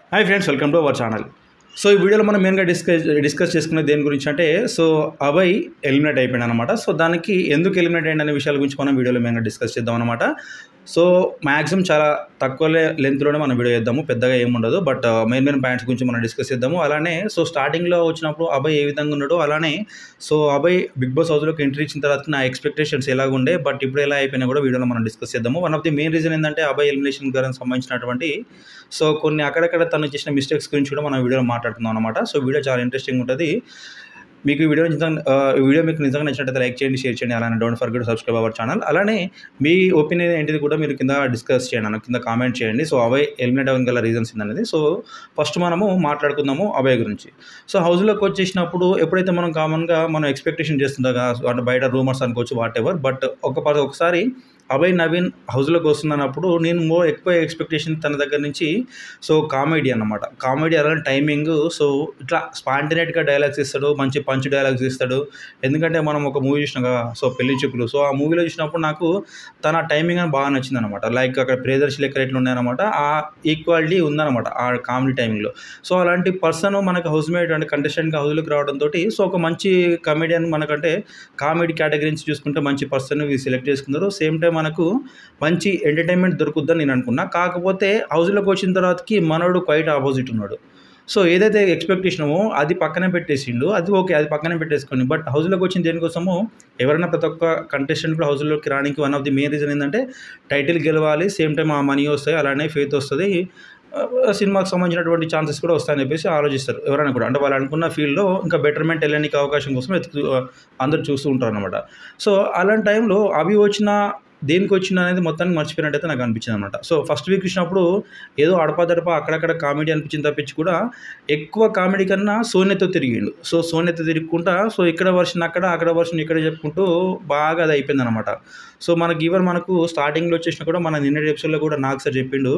hi friends welcome to our channel so ఈ వీడియోలో మనం మెయిన్గా డిస్కస్ డిస్కస్ చేసుకునే దేని గురించి అంటే సో అభయ్ ఎలిమినేట్ అయిపోయాడు అనమాట సో దానికి ఎందుకు ఎలిమినేట్ అయ్యింది అనే విషయాల గురించి మనం వీడియోలో మెయిన్గా డిస్కస్ చేద్దాం అనమాట సో మ్యాక్సిమం చాలా తక్కువ లెంత్లోనే మనం వీడియో చేద్దాము పెద్దగా ఏముండదు బట్ మెయిన్ మెయిన్ పాయింట్స్ గురించి మనం డిస్కస్ చేద్దాము అలానే సో స్టార్టింగ్లో వచ్చినప్పుడు అభయ్ ఏ విధంగా ఉన్నాడో అలానే సో అభయ్ బిగ్ బాస్ హౌస్లోకి ఎంట్రీ ఇచ్చిన తర్వాత నా ఎక్స్పెక్టేషన్స్ ఎలాగ ఉండే బట్ ఇప్పుడు ఎలా అయిపోయినా కూడా వీడియోలో మనం డిస్కస్ చేద్దాము one of the main reason ఏంటంటే అభయ్ ఎలిమినేషన్ గారికి సంబంధించినటువంటి సో కొన్ని అక్కడక్కడ తను చేసిన మిస్టేక్స్ గురించి కూడా మనం వీడియోలో మాట్లాడుతున్నాం అనమాట సో వీడియో చాలా ఇంట్రెస్టింగ్ ఉంటుంది మీకు ఈ వీడియో నిజంగా ఆ, ఈ వీడియో మీకు నిజంగా నచ్చినట్లయితే లైక్ చేయండి షేర్ చేయండి అలానే don't forget subscribe our channel అలానే మీ ఒపీనియన్ ఏంటిది కూడా మీరు కింద డిస్కస్ చేయండి అన్న కింద కామెంట్ చేయండి సో అభయ్ ఎలిమినేట్ అవ్వడం గల రీజన్స్ ఏంటనేది సో ఫస్ట్ మనము మాట్లాడుకుందాము అభయ్ గురించి సో హౌస్లోకి వచ్చేసినప్పుడు ఎప్పుడైతే మనం కామన్గా మనం ఎక్స్పెక్టేషన్ చేస్తుంటాం కదా సో అంటే బయట రూమర్స్ అనుకోవచ్చు వాట్ ఎవర్ బట్ ఒక ప- ఒకసారి అభయ్ నవీన్ హౌస్లోకి వస్తుందన్నప్పుడు నేను మో ఎక్కువ ఎక్స్పెక్టేషన్ తన దగ్గర నుంచి సో కామెడీ అన్నమాట కామెడీ అలానే టైమింగ్ సో ఇట్లా స్పాంటినేట్గా డైలాగ్స్ ఇస్తాడు మంచి పంచ్ డైలాగ్స్ ఇస్తాడు ఎందుకంటే మనం ఒక మూవీ చూసినాం కదా సో పెళ్లి చూపులు సో ఆ మూవీలో చూసినప్పుడు నాకు తన టైమింగ్ అని బాగా నచ్చింది అనమాట లైక్ అక్కడ ప్రియదర్శి లెక్క ఎట్లా ఉన్నాయన్నమాట ఆ ఈక్వాలిటీ ఉందన్నమాట ఆ కామెడీ టైమింగ్లో సో అలాంటి పర్సన్ మనకు హౌస్ మేట్ అంటే కంటెస్టెంట్గా హౌస్లోకి రావడంతో సో ఒక మంచి కమెడియన్ మనకంటే కామెడీ కేటగిరీ నుంచి చూసుకుంటే మంచి పర్సన్ సెలెక్ట్ చేసుకున్నారు సేమ్ టైం మనకు మంచి ఎంటర్టైన్మెంట్ దొరుకుద్దని నేను అనుకున్నా కాకపోతే హౌస్లోకి వచ్చిన తర్వాతకి మనోడు క్వైట్ ఆపోజిట్ ఉన్నాడు సో ఏదైతే ఎక్స్పెక్టేషనో అది పక్కనే పెట్టేసిండు అది ఓకే అది పక్కనే పెట్టేసుకోండి బట్ హౌస్లోకి వచ్చిన దేనికోసము ఎవరైనా ప్రతి ఒక్క కంటెస్టెంట్ కూడా హౌస్లోకి రావడానికి one of the main reason ఏంటంటే టైటిల్ గెలవాలి సేమ్ టైం ఆ మనీ వస్తాయి అలానే ఫేత్ వస్తుంది ఆ, సినిమాకి సంబంధించినటువంటి ఛాన్సెస్ కూడా వస్తాయని చెప్పేసి ఆలోచిస్తారు ఎవరైనా కూడా అంటే వాళ్ళు అనుకున్న ఫీల్డ్లో ఇంకా బెటర్మెంట్ వెళ్ళడానికి అవకాశం కోసం వెతుకు అందరూ చూస్తూ ఉంటారు అనమాట సో అలాంటి టైంలో అవి వచ్చిన దేనికి వచ్చిన అనేది మొత్తానికి మర్చిపోయినట్టయితే నాకు అనిపించింది అనమాట సో ఫస్ట్ వీక్ చూసినప్పుడు ఏదో అడపదడప అక్కడక్కడ కామెడీ అనిపించింది తప్పించి కూడా ఎక్కువ కామెడీ కన్నా సోనెతో తిరిగిండు సో సోనెతో తిరుగుకుంటా సో ఇక్కడ వర్షన్ అక్కడ అక్కడ వర్షన్ ఇక్కడ చెప్పుకుంటూ బాగా అది అయిపోయింది అనమాట సో మనకి ఈవెన్ మనకు స్టార్టింగ్లో వచ్చేసిన కూడా మన నిన్నటి ఎపిసోడ్లో కూడా నాకు సార్ చెప్పిండు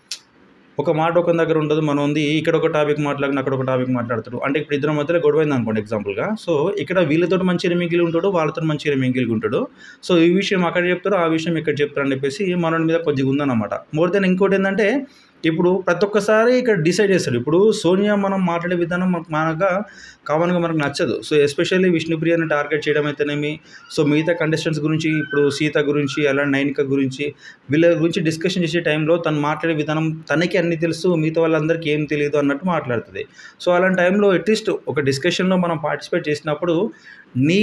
ఒక మాట ఒక దగ్గర ఉండదు మనం ఉంది ఇక్కడ ఒక టాపిక్ మాట్లాడిన అక్కడ ఒక టాపిక్ మాట్లాడతాడు అంటే ఇప్పుడు ఇద్దరు మధ్యలో గొడవైంది అనుకోండి ఎగ్జాంపుల్గా సో ఇక్కడ వీళ్ళతో మంచిగా మింగిలి ఉంటాడు వాళ్ళతో మంచిగా మింగిలి ఉంటాడు సో ఈ విషయం అక్కడ చెప్తారు ఆ విషయం ఇక్కడ చెప్తారు అని చెప్పేసి మనోడి మీద కొద్దిగా ఉందన్నమాట మోర్ దెన్ ఇంకోటి ఏంటంటే ఇప్పుడు ప్రతి ఒక్కసారి ఇక్కడ డిసైడ్ చేస్తాడు ఇప్పుడు సోనియా మనం మాట్లాడే విధానం మనకు మనగా కామన్గా మనకు నచ్చదు సో ఎస్పెషల్లీ విష్ణుప్రియని టార్గెట్ చేయడం అయితేనేమి సో మిగతా కంటెస్టెంట్స్ గురించి ఇప్పుడు సీత గురించి అలా నైనిక గురించి వీళ్ళ గురించి డిస్కషన్ చేసే టైంలో తను మాట్లాడే విధానం తనకి అన్ని తెలుసు మిగతా వాళ్ళందరికీ ఏం తెలియదు అన్నట్టు మాట్లాడుతుంది సో అలాంటి టైంలో అట్లీస్ట్ ఒక డిస్కషన్లో మనం పార్టిసిపేట్ చేసినప్పుడు నీ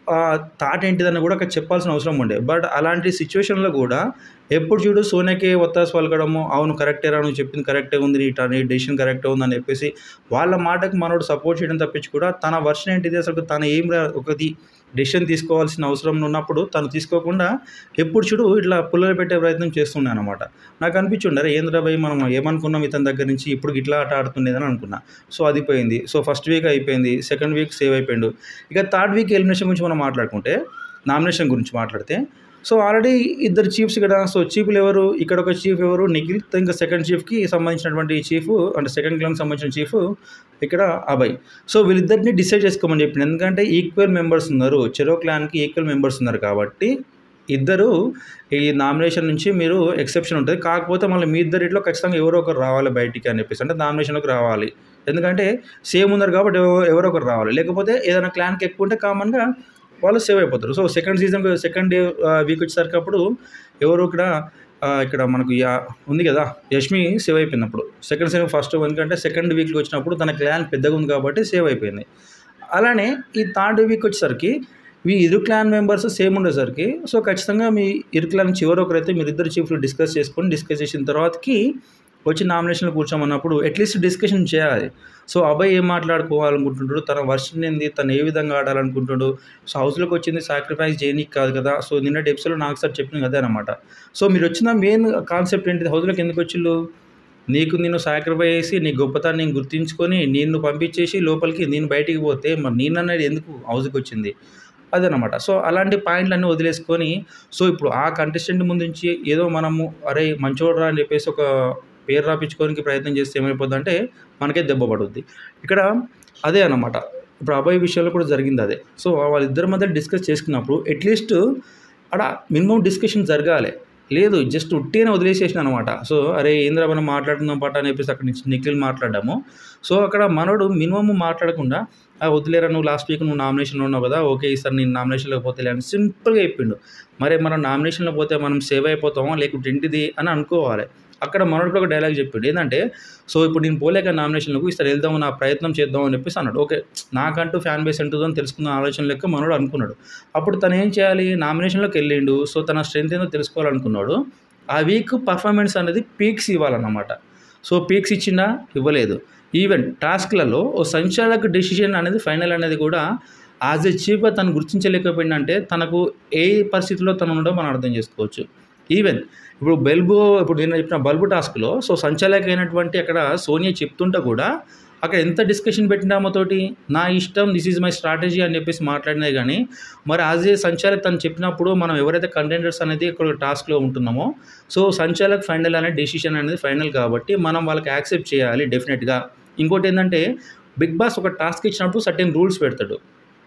థాట్ ఏంటిదని కూడా అక్కడ చెప్పాల్సిన అవసరం ఉండే బట్ అలాంటి సిచ్యువేషన్లో కూడా ఎప్పుడు చూడు సోనియాకే ఒత్తాసు పలకడము అవును కరెక్టేరా నువ్వు చెప్పింది కరెక్టే ఉంది నీ నీ డెసిషన్ కరెక్టే ఉంది అని చెప్పేసి వాళ్ళ మాటకు మనోడు సపోర్ట్ చేయడం తప్పించి కూడా తన వర్షన్ ఏంటిది అసలు తను ఏం రా- ఒకటి డెసిషన్ తీసుకోవాల్సిన అవసరం ఉన్నప్పుడు తను తీసుకోకుండా ఎప్పుడు చూడు ఇట్లా పుల్లలు పెట్టే ప్రయత్నం చేస్తున్నాను అనమాట నాకు అనిపించుండరే ఏంద్రా భయ్ మనం ఏమనుకున్నాం ఇతని దగ్గర నుంచి ఇప్పుడు ఇట్లా ఆట ఆడుతుండేదని అనుకున్నా సో అది పోయింది సో ఫస్ట్ వీక్ అయిపోయింది సెకండ్ వీక్ సేవ్ అయిపోయిండు ఇక థర్డ్ వీక్ ఎలిమినేషన్ గురించి మనం మాట్లాడుకుంటే నామినేషన్ గురించి మాట్లాడితే సో ఆల్రెడీ ఇద్దరు చీఫ్స్ ఇక్కడ సో చీఫ్లు ఎవరు ఇక్కడ ఒక చీఫ్ ఎవరు నిఖిల్ ఇంకా సెకండ్ చీఫ్కి సంబంధించినటువంటి చీఫ్ అంటే సెకండ్ క్లాన్కి సంబంధించిన చీఫ్ ఇక్కడ అభయ్ సో వీళ్ళిద్దరిని డిసైడ్ చేసుకోమని చెప్పింది ఎందుకంటే ఈక్వల్ మెంబర్స్ ఉన్నారు చెరో క్లాన్కి ఈక్వల్ మెంబర్స్ ఉన్నారు కాబట్టి ఇద్దరు ఈ నామినేషన్ నుంచి మీరు ఎక్సెప్షన్ ఉంటుంది కాకపోతే మళ్ళీ మీ ఇద్దరిట్లో ఖచ్చితంగా ఎవరో ఒకరు రావాలి బయటికి అని చెప్పేసి అంటే నామినేషన్లోకి రావాలి ఎందుకంటే సేమ్ ఉన్నారు కాబట్టి ఎవ- ఎవరో ఒకరు రావాలి లేకపోతే ఏదైనా క్లాన్కి ఎక్కువ ఉంటే కామన్గా వాళ్ళు సేవ్ అయిపోతారు so second season second week వచ్చేసరికి అప్పుడు ఎవరు ఇక్కడ ఆ, ఇక్కడ మనకు యా- ఉంది కదా యష్మి సేవ్ అయిపోయింది అప్పుడు సెకండ్ సీజన్ ఫస్ట్ ఎందుకంటే సెకండ్ వీక్కి వచ్చినప్పుడు తన క్లాన్ పెద్దగా ఉంది కాబట్టి సేవ్ అయిపోయింది అలానే ఈ థర్డ్ వీక్ వచ్చేసరికి మీ ఇరు క్లాన్ మెంబర్స్ సేమ్ ఉండేసరికి సో ఖచ్చితంగా మీ ఇరు క్లాన్ చివరి ఒకరైతే మీరు ఇద్దరు చీఫ్లు డిస్కస్ చేసుకొని డిస్కస్ చేసిన తర్వాతకి వచ్చి నామినేషన్లో కూర్చోమన్నప్పుడు అట్లీస్ట్ డిస్కషన్ చేయాలి సో అబ్బాయి ఏం మాట్లాడుకోవాలనుకుంటుంటాడు తన వర్షన్ ఏంది తను ఏ విధంగా ఆడాలనుకుంటాడు సో హౌస్లోకి వచ్చింది సాక్రిఫైస్ చేయనీకి కాదు కదా సో నిన్నటి ఎపిసోడ్లో నాకు సార్ చెప్పిన అదే అనమాట సో మీరు వచ్చిన మెయిన్ కాన్సెప్ట్ ఏంటి హౌస్లోకి ఎందుకు వచ్చిళ్ళు నీకు నేను సాక్రిఫై చేసి నీ గొప్పతనాన్ని నేను గుర్తించుకొని నిన్ను పంపించేసి లోపలికి నేను బయటికి పోతే మరి నేను అనేది ఎందుకు హౌస్కి వచ్చింది అదనమాట సో అలాంటి పాయింట్లన్నీ వదిలేసుకొని సో ఇప్పుడు ఆ కంటెస్టెంట్ ముందు నుంచి ఏదో మనము అరే మంచోడరా అని చెప్పేసి ఒక పేరు రాపించుకోవడానికి ప్రయత్నం చేస్తే ఏమైపోద్ది అంటే మనకే దెబ్బ పడుద్ది ఇక్కడ అదే అన్నమాట ఇప్పుడు అబ్బాయి విషయంలో కూడా జరిగింది అదే సో వాళ్ళిద్దరి మధ్య డిస్కస్ చేసుకున్నప్పుడు అట్లీస్ట్ అక్కడ మినిమం డిస్కషన్ జరగాలి లేదు జస్ట్ ఉట్టిగానే వదిలేసేసిన అనమాట సో అరే ఏంద్రా మనం మాట్లాడుతున్నాం పట్ట అని చెప్పేసి అక్కడ నుంచి నిఖిల్ మాట్లాడాము సో అక్కడ మనోడు మినిమమ్ మాట్లాడకుండా ఆ వదిలేరా నువ్వు లాస్ట్ వీక్ నువ్వు నామినేషన్లో ఉన్నావు కదా ఓకే ఈసారి నేను నామినేషన్లో పోతే అని సింపుల్గా చెప్పిండు మరి మనం నామినేషన్లో పోతే మనం సేవ్ అయిపోతామా లేకుంటే ఏంటిది అని అనుకోవాలి అక్కడ మనోడు కూడా ఒక డైలాగ్ చెప్పిండు ఏంటంటే సో ఇప్పుడు నేను పోలేక నామినేషన్లకు ఈసారి వెళ్దాం నా ప్రయత్నం చేద్దాం అని చెప్పేసి అన్నాడు ఓకే నాకంటూ ఫ్యాన్ బేస్ ఉంటుందో అని తెలుసుకున్న ఆలోచన లెక్క మనోడు అనుకున్నాడు అప్పుడు తను ఏం చేయాలి నామినేషన్లోకి వెళ్ళిండు సో తన స్ట్రెంత్ ఏందో తెలుసుకోవాలనుకున్నాడు ఆ వీక్ పర్ఫార్మెన్స్ అనేది పీక్స్ ఇవ్వాలన్నమాట సో పీక్స్ ఇచ్చిందా ఇవ్వలేదు ఈవెన్ టాస్క్లలో ఓ సంచాలక డెసిషన్ అనేది ఫైనల్ అనేది కూడా యాజ్ ఎ చీఫ్గా తను గుర్తించలేకపోయిందంటే తనకు ఏ పరిస్థితిలో తను ఉండడో మనం అర్థం చేసుకోవచ్చు ఈవెన్ ఇప్పుడు బల్బు ఇప్పుడు నేను చెప్పిన బల్బు టాస్క్లో సో సంచాలక అయినటువంటి అక్కడ సోనియా చెప్తుంటే కూడా అక్కడ ఎంత డిస్కషన్ పెట్టినామతోటి నా ఇష్టం దిస్ ఈజ్ మై స్ట్రాటజీ అని చెప్పేసి మాట్లాడినాయి కానీ మరి యాజ్ ఏ సంచాలక్ తను చెప్పినప్పుడు మనం ఎవరైతే కంటెండర్స్ అనేది ఇక్కడ టాస్క్లో ఉంటున్నామో సో సంచాలక్ ఫైనల్ అనే డెసిషన్ అనేది ఫైనల్ కాబట్టి మనం వాళ్ళకి యాక్సెప్ట్ చేయాలి డెఫినెట్గా ఇంకోటి ఏంటంటే బిగ్ బాస్ ఒక టాస్క్ ఇచ్చినప్పుడు సర్టెన్ రూల్స్ పెడతాడు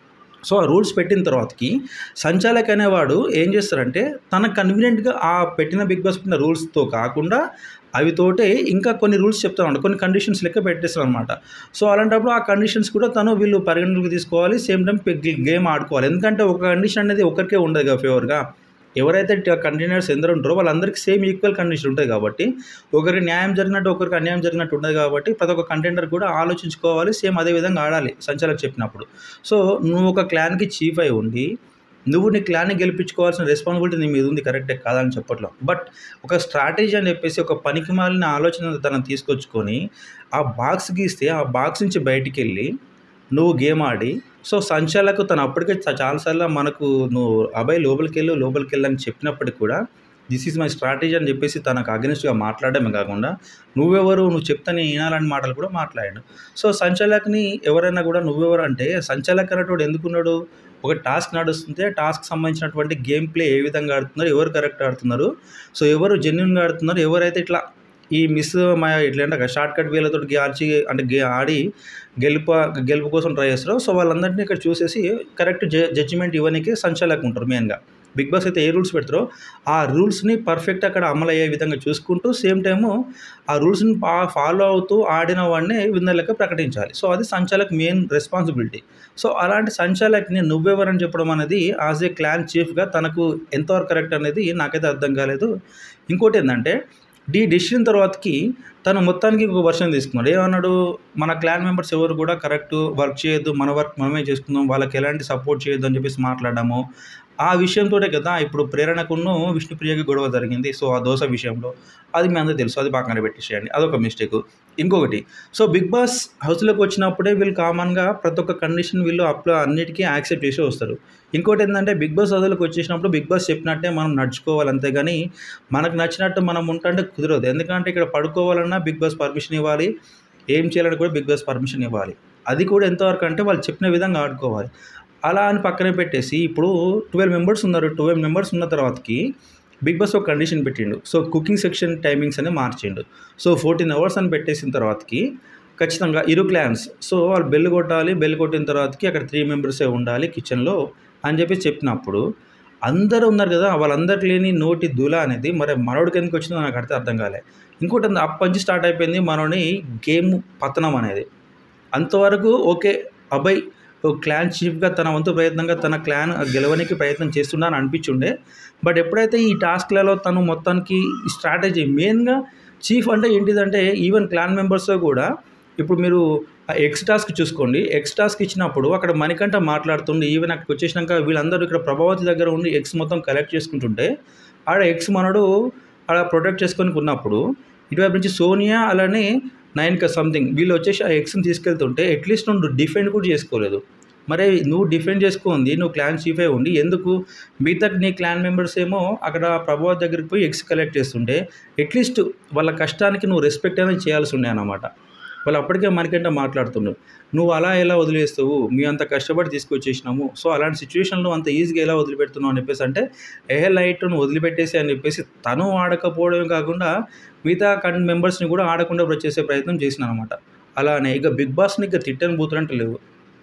సో ఆ రూల్స్ పెట్టిన తర్వాతకి సంచాలక్ అనేవాడు ఏం చేస్తారంటే తన కన్వీనియంట్గా ఆ పెట్టిన బిగ్ బాస్ పెట్టిన రూల్స్తో కాకుండా అవి తోటే ఇంకా కొన్ని రూల్స్ చెప్తాను కొన్ని కండిషన్స్ లెక్క పెట్టేస్తాను అనమాట సో అలాంటప్పుడు ఆ కండిషన్స్ కూడా తను వీళ్ళు పరిగణలోకి తీసుకోవాలి సేమ్ టైం గేమ్ ఆడుకోవాలి ఎందుకంటే ఒక కండిషన్ అనేది ఒకరికే ఉండదు కదా ఫేవర్గా ఎవరైతే కంటైనర్స్ ఎందరో ఉంటారో వాళ్ళందరికీ సేమ్ ఈక్వల్ కండిషన్ ఉంటుంది కాబట్టి ఒకరికి న్యాయం జరిగినట్టు ఒకరికి అన్యాయం జరిగినట్టు ఉండదు కాబట్టి ప్రతి ఒక్క కంటెండర్ కూడా ఆలోచించుకోవాలి సేమ్ అదే విధంగా ఆడాలి సంచాలక్ చెప్పినప్పుడు సో నువ్వు ఒక క్లాన్కి చీఫ్ అయి ఉండి నువ్వు నీ క్లాన్ని గెలిపించుకోవాల్సిన రెస్పాన్సిబిలిటీ నీ మీద ఉంది కరెక్టే కాదని చెప్పట్లేదు బట్ ఒక స్ట్రాటజీ అని చెప్పేసి ఒక పనికి మాలిన ఆలోచన తనను తీసుకొచ్చుకొని ఆ బాక్స్ గీస్తే ఆ బాక్స్ నుంచి బయటికి వెళ్ళి నువ్వు గేమ్ ఆడి సో సంచాలకు తను అప్పటికే చా- చాలాసార్లు మనకు నువ్వు అబ్బాయి లోపలికి వెళ్ళు లోపలికి వెళ్ళని చెప్పినప్పటికి కూడా దిస్ ఈజ్ మై స్ట్రాటజీ అని చెప్పేసి తనకు అగెనిస్ట్గా మాట్లాడమే కాకుండా నువ్వెవరు నువ్వు చెప్తానే వినాలని మాటలు కూడా మాట్లాడాడు సో సంచాలక్ని ఎవరైనా కూడా నువ్వెవరు అంటే సంచాలక్ అనేటువంటి ఎందుకున్నాడు ఒక టాస్క్ నడుస్తుంటే టాస్క్ సంబంధించినటువంటి గేమ్ ప్లే ఏ విధంగా ఆడుతున్నారు ఎవరు కరెక్ట్ ఆడుతున్నారు సో ఎవరు జెన్యున్గా ఆడుతున్నారు ఎవరైతే ఇట్లా ఈ మిస్ మా ఇట్లా అంటే షార్ట్ కట్ వేలతో ఆర్చి అంటే గే ఆడి గెలుపు గెలుపు కోసం ట్రై చేస్తారో సో వాళ్ళందరినీ ఇక్కడ చూసేసి కరెక్ట్ జడ్జిమెంట్ ఇవ్వడానికి సంచాలకులు ఉంటారు మెయిన్గా బిగ్ బాస్ అయితే ఏ రూల్స్ పెడతారో ఆ రూల్స్ని పర్ఫెక్ట్ అక్కడ అమలు అయ్యే విధంగా చూసుకుంటూ సేమ్ టైము ఆ రూల్స్ని ఫాలో అవుతూ ఆడిన వాడిని విన్నర్ లెక్క ప్రకటించాలి సో అది సంచాలక్ మెయిన్ రెస్పాన్సిబిలిటీ సో అలాంటి సంచాలక్ని నువ్వెవరని చెప్పడం అనేది యాజ్ ఏ క్లాన్ చీఫ్గా తనకు ఎంతవరకు కరెక్ట్ అనేది నాకైతే అర్థం కాలేదు ఇంకోటి ఏంటంటే డీ డెసిషన్ తర్వాతకి తను మొత్తానికి ఒక వర్షన్ తీసుకున్నాడు ఏమన్నాడు మన క్లాన్ మెంబర్స్ ఎవరు కూడా కరెక్ట్ వర్క్ చేయొద్దు మన వర్క్ మనమే చేసుకుందాం వాళ్ళకి ఎలాంటి సపోర్ట్ చేయొద్దు అని చెప్పేసి మాట్లాడాము ఆ విషయంతో కదా ఇప్పుడు ప్రేరణకును విష్ణుప్రియకి గొడవ జరిగింది సో ఆ దోశ విషయంలో అది మీ అందరూ తెలుసు అది పక్కన పెట్టేసేయండి అదొక మిస్టేక్ ఇంకొకటి సో బిగ్ బాస్ హౌస్లోకి వచ్చినప్పుడే వీళ్ళు కామన్గా ప్రతి ఒక్క కండిషన్ వీళ్ళు అప్లో అన్నిటికీ యాక్సెప్ట్ చేసి వస్తారు ఇంకోటి ఏంటంటే బిగ్ బాస్ హౌస్లోకి వచ్చేసినప్పుడు బిగ్ బాస్ చెప్పినట్టే మనం నడుచుకోవాలి అంతేగాని మనకు నచ్చినట్టు మనం ఉంటుంటే కుదరదు ఎందుకంటే ఇక్కడ పడుకోవాలన్నా బిగ్ బాస్ పర్మిషన్ ఇవ్వాలి ఏం చేయాలని కూడా బిగ్ బాస్ పర్మిషన్ ఇవ్వాలి అది కూడా ఎంతవరకు అంటే వాళ్ళు చెప్పిన విధంగా ఆడుకోవాలి అలా అని పక్కనే పెట్టేసి ఇప్పుడు ట్వెల్వ్ మెంబర్స్ ఉన్నారు ట్వెల్వ్ మెంబర్స్ ఉన్న తర్వాతకి బిగ్ బాస్ ఒక కండిషన్ పెట్టిండు సో కుకింగ్ సెక్షన్ టైమింగ్స్ అనేది మార్చిండు సో ఫోర్టీన్ అవర్స్ అని పెట్టేసిన తర్వాతకి ఖచ్చితంగా ఇరు క్లాన్స్ సో వాళ్ళు బెల్ కొట్టాలి బెల్ కొట్టిన తర్వాతకి అక్కడ త్రీ మెంబర్సే ఉండాలి కిచెన్లో అని చెప్పి చెప్పినప్పుడు అందరూ ఉన్నారు కదా వాళ్ళందరికి లేని నోటి దుల అనేది మరి మనోడికి ఎందుకు వచ్చిందో నాకు అర్థం అర్థం కాలే ఇంకోటి ఉంది, అప్పటి నుంచి స్టార్ట్ అయిపోయింది మనోని గేమ్ పతనం అనేది అంతవరకు ఓకే అబ్బాయి ఓ క్లాన్ చీఫ్గా తన వంతు ప్రయత్నంగా తన క్లాన్ గెలవడానికి ప్రయత్నం చేస్తున్నా అని అనిపించుండే బట్ ఎప్పుడైతే ఈ టాస్క్లలో తను మొత్తానికి స్ట్రాటజీ మెయిన్గా చీఫ్ అంటే ఏంటిదంటే ఈవెన్ క్లాన్ మెంబర్స్తో కూడా ఇప్పుడు మీరు ఆ ఎక్స్ టాస్క్ చూసుకోండి ఎక్స్ టాస్క్ ఇచ్చినప్పుడు అక్కడ మణికంఠ మాట్లాడుతుండే ఈవెన్ అక్కడికి వచ్చేసినాక వీళ్ళందరూ ఇక్కడ ప్రభావతి దగ్గర ఉండి ఎక్స్ మొత్తం కలెక్ట్ చేసుకుంటుంటే ఆడ ఎక్స్ మనడు ఆడ ప్రొటెక్ట్ చేసుకొని ఉన్నప్పుడు ఇటువైపు నుంచి సోనియా అలానే నైన్కా సంథింగ్ వీళ్ళు వచ్చేసి ఆ ఎక్స్ని తీసుకెళ్తుంటే అట్లీస్ట్ నువ్వు డిఫెండ్ కూడా చేసుకోలేదు మరి నువ్వు డిఫెండ్ చేసుకుంది నువ్వు క్లాన్ చీఫే ఉండి ఎందుకు మిగతా నీ క్లాన్ మెంబర్స్ ఏమో అక్కడ ప్రభావత్ దగ్గరికి పోయి ఎక్స్ కలెక్ట్ చేస్తుంటే అట్లీస్ట్ వాళ్ళ కష్టానికి నువ్వు రెస్పెక్ట్ అనేది చేయాల్సి ఉండే అన్నమాట వాళ్ళు అప్పటికే మనకంటే మాట్లాడుతున్నావు నువ్వు అలా ఎలా వదిలేస్తావు మీ అంత కష్టపడి తీసుకొచ్చేసినాము సో అలాంటి సిచ్యువేషన్లో అంత ఈజీగా ఎలా వదిలిపెడుతున్నావు అని చెప్పేసి అంటే ఏ లైట్ నువ్వు వదిలిపెట్టేసి అని చెప్పేసి తను ఆడకపోవడమే కాకుండా మిగతా కన్ మెంబర్స్ని కూడా ఆడకుండా వచ్చేసే ప్రయత్నం చేసిన అనమాట అలానే ఇక బిగ్ బాస్ని ఇక తిట్టని బూతులంటే లేవు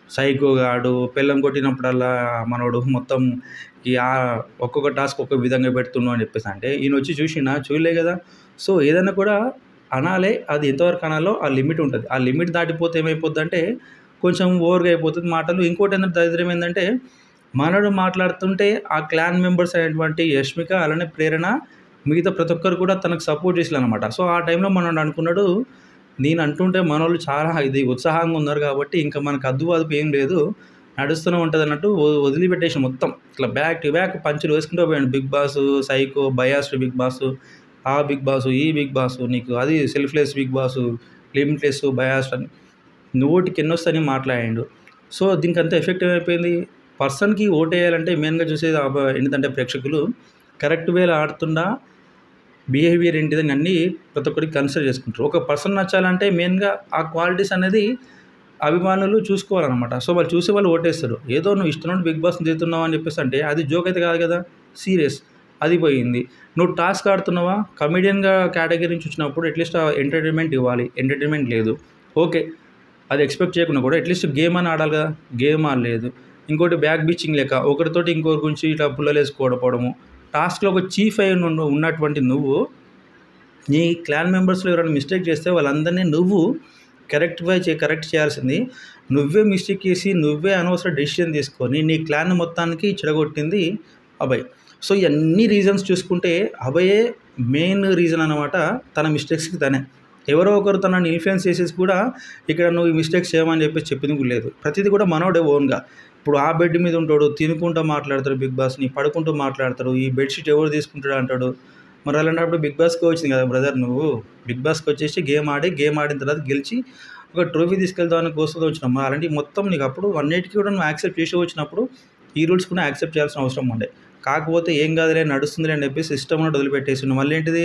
సైకోగాడు పెళ్ళం కొట్టినప్పుడల్లా మనోడు మొత్తం ఈ ఆ ఒక్కొక్క టాస్క్ ఒక్కొక్క విధంగా పెడుతున్నావు అని చెప్పేసి అంటే ఈయన వచ్చి చూసినా చూడలే కదా సో ఏదైనా కూడా అనాలే అది ఎంతవరకు అనాలో ఆ లిమిట్ ఉంటుంది ఆ లిమిట్ దాటిపోతే ఏమైపోద్ది అంటే కొంచెం ఓవర్గా అయిపోతుంది మాటలు ఇంకోటి ఏంటంటే దరిద్రం ఏంటంటే మనడు మాట్లాడుతుంటే ఆ క్లాన్ మెంబర్స్ అయినటువంటి యష్మిక అలానే ప్రేరణ మిగతా ప్రతి ఒక్కరు కూడా తనకు సపోర్ట్ చేసారు అనమాట సో ఆ టైంలో మనం అనుకున్నాడు నేను అంటుంటే మనోళ్ళు చాలా ఇది ఉత్సాహంగా ఉన్నారు కాబట్టి ఇంకా మనకు అద్దు అదుపు ఏం లేదు నడుస్తూనే ఉంటుంది అన్నట్టు వ- వదిలిపెట్టేసి మొత్తం ఇట్లా బ్యాక్ టు బ్యాక్ పంచులు వేసుకుంటూ పోయాడు big boss psycho biased big boss ఆ బిగ్ బాస్ ఈ బిగ్ బాస్ నీకు అది selfless big boss limitless biased అని నోటికి ఎన్నొస్తని మాట్లాడాడు సో దీనికి అంత ఎఫెక్టివ్ అయిపోయింది పర్సన్కి ఓటేయాలంటే మెయిన్గా చూసేది అబ్బ- ఏంటంటే ప్రేక్షకులు కరెక్ట్ వేలో ఆడుతుండా బిహేవియర్ ఏంటిదని అన్నీ ప్రతి ఒక్కరికి కన్సిడర్ చేసుకుంటారు ఒక పర్సన్ నచ్చాలంటే మెయిన్గా ఆ క్వాలిటీస్ అనేది అభిమానులు చూసుకోవాలన్నమాట సో వాళ్ళు చూసే వాళ్ళు ఓటేస్తారు ఏదో నువ్వు ఇష్టం నుండి బిగ్ బాస్ని తీస్తున్నావు అని చెప్పేసి అంటే అది జోక్ అయితే కాదు కదా సీరియస్ అది పోయింది నువ్వు టాస్క్ ఆడుతున్నావా కమెడియన్గా కేటగిరీ నుంచి వచ్చినప్పుడు అట్లీస్ట్ ఎంటర్టైన్మెంట్ ఇవ్వాలి ఎంటర్టైన్మెంట్ లేదు ఓకే అది ఎక్స్పెక్ట్ చేయకుండా కూడా అట్లీస్ట్ గేమ్ అని ఆడాలి కదా గేమ్ ఆడలేదు ఇంకోటి బ్యాక్ బీచింగ్ లెక్క ఒకరితోటి ఇంకొకరి గురించి ఇట్లా పుల్లలు వేసుకోవడపోవడము టాస్క్లో ఒక చీఫ్ అయి ఉన్న- ఉన్నటువంటి నువ్వు నీ క్లాన్ మెంబర్స్లో ఎవరైనా మిస్టేక్ చేస్తే వాళ్ళందరినీ నువ్వు కరెక్టిఫై చే కరెక్ట్ చేయాల్సింది నువ్వే మిస్టేక్ చేసి నువ్వే అనవసర డెసిషన్ తీసుకొని నీ క్లాన్ మొత్తానికి చెడగొట్టింది అభయ్ సో ఇవన్నీ రీజన్స్ చూసుకుంటే అభయే మెయిన్ రీజన్ అనమాట తన మిస్టేక్స్కి తనే ఎవరో ఒకరు తనని ఇన్ఫ్లుయెన్స్ చేసేసి కూడా ఇక్కడ నువ్వు ఈ మిస్టేక్స్ చేయమని చెప్పేసి చెప్పింది కూడా లేదు ప్రతిదీ కూడా మనోడే ఓన్గా ఇప్పుడు ఆ బెడ్ మీద ఉంటాడు తినుకుంటూ మాట్లాడతాడు బిగ్ బాస్ని పడుకుంటూ మాట్లాడతాడు ఈ బెడ్షీట్ ఎవరు తీసుకుంటాడు అంటాడు మరి అలాంటప్పుడు బిగ్ బాస్కి వచ్చింది కదా బ్రదర్ నువ్వు బిగ్ బాస్కి వచ్చేసి గేమ్ ఆడి గేమ్ ఆడిన తర్వాత గెలిచి ఒక ట్రోఫీ తీసుకెళ్దామని కోసం వచ్చినాం మరి అలాంటి మొత్తం నీకు అప్పుడు అన్నిటికీ కూడా నువ్వు యాక్సెప్ట్ చేసి వచ్చినప్పుడు ఈ రూల్స్ కూడా యాక్సెప్ట్ చేయాల్సిన అవసరం ఉండే కాకపోతే ఏం కాదులే నడుస్తుందిలే అని చెప్పి సిస్టమ్ కూడా వదిలిపెట్టేసి మళ్ళీ ఏంటిది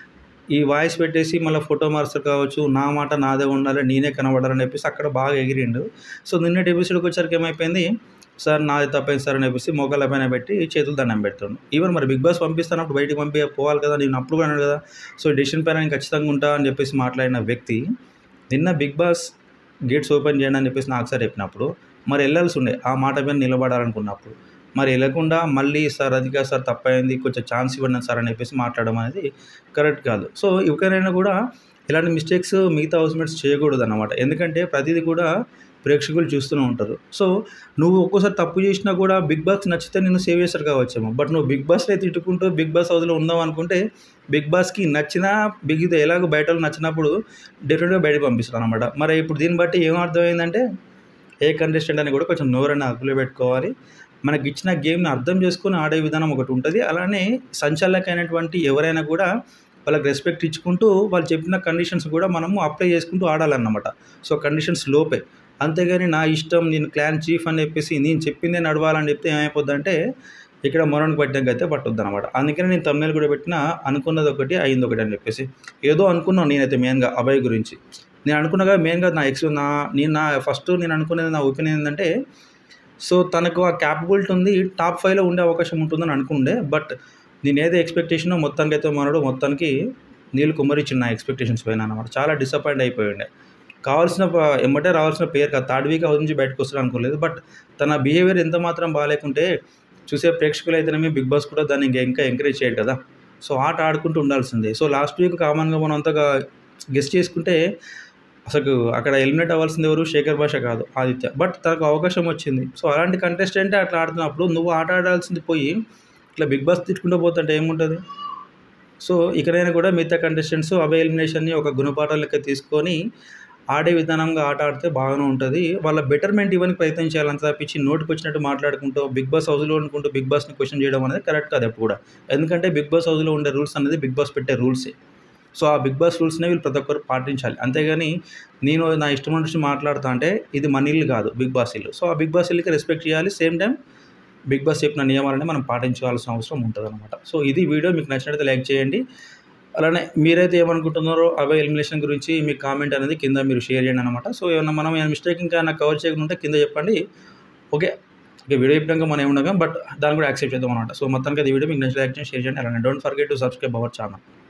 ఈ వాయిస్ పెట్టేసి మళ్ళీ ఫోటో మార్చర్ కావచ్చు నా మాట నాదే ఉండాలి నేనే కనబడాలని చెప్పేసి అక్కడ బాగా ఎగిరిండు సో నిన్నటి ఎపిసోడ్కి వచ్చరికి ఏమైపోయింది సార్ నాది తప్పైంది సార్ అని చెప్పేసి మోకాళ్ళ పైన పెట్టి చేతులు దండం పెడుతుండు ఈవెన్ మరి బిగ్ బాస్ పంపిస్తానప్పుడు బయటికి పంపి పోవాలి కదా నేను అప్పుడు కూడా అన్నాడు కదా సో డెసిషన్ పైన నేను ఖచ్చితంగా ఉంటా అని చెప్పేసి మాట్లాడిన వ్యక్తి నిన్న బిగ్ బాస్ గేట్స్ ఓపెన్ చేయండి అని చెప్పేసి నాకు సార్ చెప్పినప్పుడు మరి వెళ్ళాల్సి ఉండే ఆ మాట మీద నిలబడాలనుకున్నప్పుడు మరి వెళ్ళకుండా మళ్ళీ సార్ అది కాదు సార్ తప్పైంది కొంచెం ఛాన్స్ ఇవ్వండి సార్ అని చెప్పేసి మాట్లాడడం అనేది కరెక్ట్ కాదు సో ఎవరికైనా కూడా ఇలాంటి మిస్టేక్స్ మిగతా హౌస్మేట్స్ చేయకూడదు అన్నమాట ఎందుకంటే ప్రతిదీ కూడా ప్రేక్షకులు చూస్తూనే ఉంటారు సో నువ్వు ఒక్కోసారి తప్పు చేసినా కూడా బిగ్ బాస్ నచ్చితే నేను సేవ్ చేస్తారు కావచ్చేమో బట్ నువ్వు బిగ్ బాస్లో తిట్టుకుంటూ బిగ్ బాస్ హౌస్లో ఉందాం అనుకుంటే బిగ్ బాస్కి నచ్చినా బిగ్ ఇది ఎలాగో బయట వాళ్ళకి నచ్చినప్పుడు డిఫరెంట్గా బయటకు పంపిస్తాను అనమాట మరి ఇప్పుడు దీన్ని బట్టి ఏం అర్థమైందంటే ఏ కంటెస్టెంట్ అని కూడా కొంచెం నోరని అదుపులో పెట్టుకోవాలి మనకి ఇచ్చిన గేమ్ని అర్థం చేసుకొని ఆడే విధానం ఒకటి ఉంటుంది అలానే సంచాలకైనటువంటి ఎవరైనా కూడా వాళ్ళకి రెస్పెక్ట్ ఇచ్చుకుంటూ వాళ్ళు చెప్పిన కండిషన్స్ కూడా మనము అప్లై చేసుకుంటూ ఆడాలన్నమాట సో కండిషన్స్ లోపే అంతేగాని నా ఇష్టం నేను క్లాన్ చీఫ్ అని చెప్పేసి నేను చెప్పిందే నడవాలని చెప్తే ఏమైపోద్దంటే ఇక్కడ మొరణకు పట్టిన గతే పట్టుద్ది అనమాట అందుకని నేను తమిళ కూడా పెట్టిన అనుకున్నది ఒకటి అయింది ఒకటి అని చెప్పేసి ఏదో అనుకున్నాను నేనైతే మెయిన్గా అభయ్ గురించి నేను అనుకున్నగా మెయిన్గా నా ఎక్స్ నా నేను నా ఫస్ట్ నేను అనుకునేది నా ఒపీనియన్ ఏంటంటే సో తనకు ఆ క్యాపబిలిటీ ఉంది టాప్ ఫైవ్లో ఉండే అవకాశం ఉంటుందని అనుకుండే బట్ నేను ఏదో ఎక్స్పెక్టేషన్ మొత్తానికి అయితే మనడు మొత్తానికి నీళ్ళు కుమ్మరించిన నా ఎక్స్పెక్టేషన్స్ పైన అనమాట చాలా డిసప్పాయింట్ అయిపోయి ఉండే కావాల్సిన ప- ఎమ్మటే రావాల్సిన పేరు కాదు థర్డ్ వీక్ హౌస్ నుంచి బయటకు వస్తాడు అనుకోలేదు బట్ తన బిహేవియర్ ఎంత మాత్రం బాగాలేకుంటే చూసే ప్రేక్షకులు అయితేనేమి బిగ్ బాస్ కూడా దాన్ని ఇంకా ఇంకా ఎంకరేజ్ చేయడు కదా సో ఆట ఆడుకుంటూ ఉండాల్సిందే సో లాస్ట్ వీక్ కామన్గా మనం అంతగా గెస్ట్ చేసుకుంటే అసలు అక్కడ ఎలిమినేట్ అవ్వాల్సింది ఎవరు శేఖర్ భాష కాదు ఆదిత్య బట్ తనకు అవకాశం వచ్చింది సో అలాంటి కంటెస్టెంటే అట్లా ఆడుతున్నప్పుడు నువ్వు ఆట ఆడాల్సింది పోయి ఇట్లా బిగ్ బాస్ తిట్టుకుంటూ పోతుంటే ఏముంటుంది సో ఇకనైనా కూడా మిగతా కంటెస్టెంట్స్ అభయ ఎలిమినేషన్ని ఒక గుణపాఠం లెక్క తీసుకొని ఆడే విధానంగా ఆట ఆడితే బాగానే ఉంటుంది వాళ్ళ బెటర్మెంట్ ఇవ్వడానికి ప్రయత్నం చేయాలి అంత తప్పించి నోటికి వచ్చినట్టు మాట్లాడుకుంటూ బిగ్ బాస్ హౌస్లో అనుకుంటూ బిగ్ బాస్ని క్వశ్చన్ చేయడం అనేది కరెక్ట్ కాదు ఎప్పుడు కూడా ఎందుకంటే బిగ్ బాస్ హౌస్లో ఉండే రూల్స్ అనేది బిగ్ బాస్ పెట్టే రూల్సే సో ఆ బిగ్ బాస్ రూల్స్నే వీళ్ళు ప్రతి ఒక్కరు పాటించాలి అంతేగాని నేను నా ఇష్టం నుంచి మాట్లాడుతా అంటే ఇది మన ఇల్లు కాదు బిగ్ బాస్ ఇల్లు సో ఆ బిగ్ బాస్ ఇల్లుకి రెస్పెక్ట్ చేయాలి సేమ్ టైం బిగ్ బాస్ చెప్పిన నియమాలని మనం పాటించాల్సిన అవసరం ఉంటుంది అనమాట సో ఇది వీడియో మీకు నచ్చినట్లయితే లైక్ చేయండి అలానే మీరైతే ఏమనుకుంటున్నారో అవే ఎలిమినేషన్ గురించి మీ కామెంట్ అనేది కింద మీరు షేర్ చేయండి అనమాట సో ఏమన్నా మనం ఏమైనా మిస్టేక్ ఇంకా నాకు కవర్ చేయకుండా కింద చెప్పండి ఓకే ఓకే వీడియో చెప్పడానికి మనం ఏముండగా బట్ దాన్ని కూడా యాక్సెప్ట్ చేద్దాం అనమాట సో మొత్తానికి అది వీడియో మీకు నచ్చిన లైక్ చేయండి షేర్ చేయండి అలానే don't forget to subscribe our channel